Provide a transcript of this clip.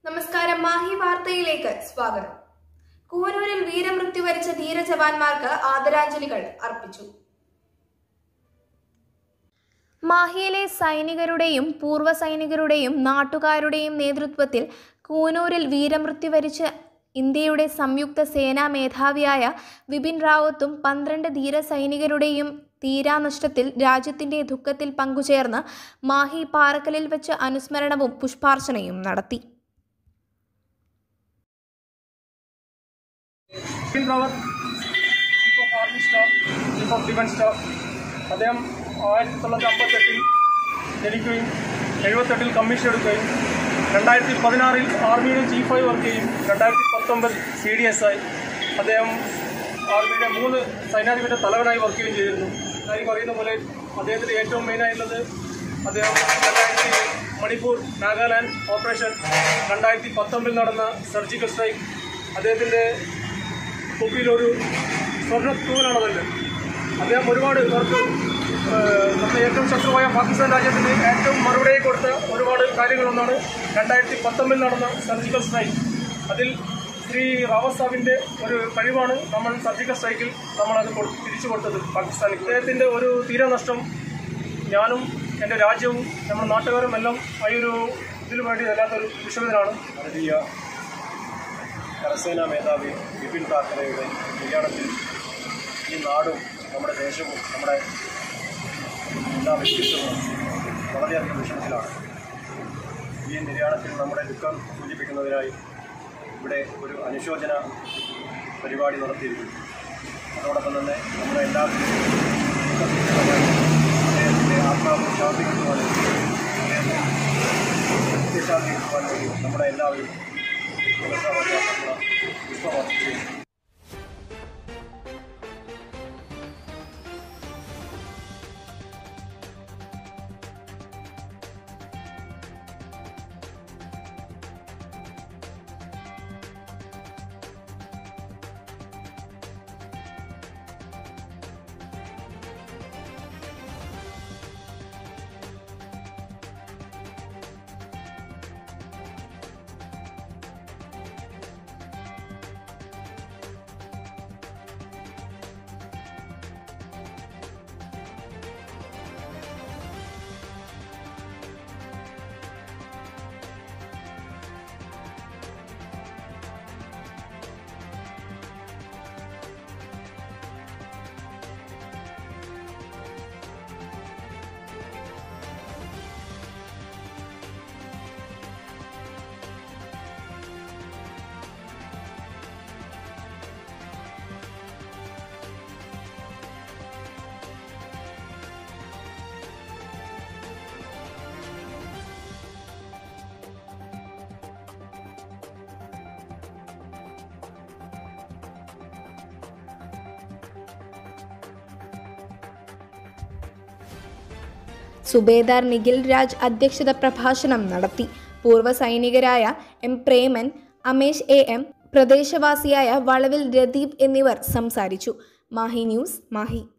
നമസ്കാരം മാഹി വാർത്തയിലേക്ക് സ്വാഗതം കൂനൂരിൽ വീരമൃത്യു വരിച്ച ധീരജവാന്മാർക്ക് ആദരാഞ്ജലികൾ അർപ്പിച്ചു മാഹിയിലെ സൈനികരുടെയും പൂർവ്വ സൈനികരുടെയും നാട്ടുകാരുടെയും നേതൃത്വത്തിൽ കൂനൂരിൽ വീരമൃത്യു വരിച്ച ഇന്ത്യയുടെ സംയുക്ത സേനാ മേധാവിയായ വിപിൻ റാവത്തും പന്ത്രണ്ട് ധീര സൈനികരുടെയും തീരാനഷ്ടത്തിൽ രാജ്യത്തിന്റെ ദുഃഖത്തിൽ പങ്കുചേർന്ന് മാഹി പാറക്കലിൽ വെച്ച് അനുസ്മരണവും പുഷ്പാർച്ചനയും നടത്തി Bipin Rawat chief of army staff chief of defence staff അദ്ദേഹം ആയിരത്തി തൊള്ളായിരത്തി അമ്പത്തെട്ടിൽ ജനിക്കുകയും എഴുപത്തെട്ടിൽ കമ്മീഷൻ എടുക്കുകയും രണ്ടായിരത്തി പതിനാറിൽ ആർമിയുടെ ചീഫായി വർക്ക് ചെയ്യും രണ്ടായിരത്തി പത്തൊമ്പത് സി ഡി എസ് ആയി അദ്ദേഹം ആർമിയുടെ മൂന്ന് സൈന്യാധിപന്റെ തലവനായി വർക്ക് ചെയ്യുകയും ചെയ്തിരുന്നു കാര്യം പറയുന്ന പോലെ അദ്ദേഹത്തിന് ഏറ്റവും മെയിനായിട്ടുള്ളത് അദ്ദേഹം രണ്ടായിരത്തി മണിപ്പൂർ നാഗാലാൻഡ് ഓപ്പറേഷൻ രണ്ടായിരത്തി പത്തൊമ്പതിൽ നടന്ന സർജിക്കൽ സ്ട്രൈക്ക് അദ്ദേഹത്തിൻ്റെ തൊപ്പിയിലൊരു സ്വർണ്ണ തൂവലാണതല്ല അദ്ദേഹം ഒരുപാട് പേർക്ക് ഏഹ്, നമ്മുടെ ഏറ്റവും ശത്രുവായ പാകിസ്ഥാൻ രാജ്യത്തിന് ഏറ്റവും മറുപടി കൊടുത്ത ഒരുപാട് കാര്യങ്ങളൊന്നാണ് രണ്ടായിരത്തി പത്തൊമ്പതിൽ നടന്ന സർജിക്കൽ സ്ട്രൈക്ക് അതിൽ ശ്രീ റാവത്ത് സാഹിബിൻ്റെ ഒരു കഴിവാണ് നമ്മൾ സർജിക്കൽ സ്ട്രൈക്കിൽ നമ്മളത് കൊടു- തിരിച്ചു കൊടുത്തത് പാകിസ്ഥാനിൽ ഇദ്ദേഹത്തിൻ്റെ ഒരു തീരനഷ്ടം ഞാനും എൻ്റെ രാജ്യവും നമ്മുടെ നാട്ടുകാരും എല്ലാം ആ ഒരു ഇതിനു വേണ്ടി വല്ലാത്തൊരു വിഷമത്തിലാണ് ഭാരതീയ കരസേനാ മേധാവി ബിപിൻ ഠാക്കറെയുടെ നിര്യാണത്തിൽ ഈ നാടും നമ്മുടെ ദേശവും നമ്മുടെ എല്ലാ വ്യക്തിത്വങ്ങളും വളരെയധികം വിഷമത്തിലാണ് ഈ നിര്യാണത്തിൽ നമ്മുടെ ദുഃഖം സൂചിപ്പിക്കുന്നതിനായി ഇവിടെ ഒരു അനുശോചന പരിപാടി നടത്തിയിരുന്നു അതോടൊപ്പം തന്നെ നമ്മുടെ എല്ലാ അദ്ദേഹത്തിൻ്റെ ആത്മാവ് ശാന്തി കിട്ടുവാനും അദ്ദേഹത്തിന് നിത്യശാന്തി കിട്ടുവാനും വേണ്ടി നമ്മുടെ എല്ലാവരും പുഷ്പവർത്തിച്ചു സുബേദാർ നിഖിൽ രാജ് അധ്യക്ഷത പ്രഭാഷണം നടത്തി പൂർവ്വ സൈനികരായ M Preman Amesh A M പ്രദേശവാസിയായ വളവിൽ രദീപ് എന്നിവർ സംസാരിച്ചു മാഹി ന്യൂസ് മാഹി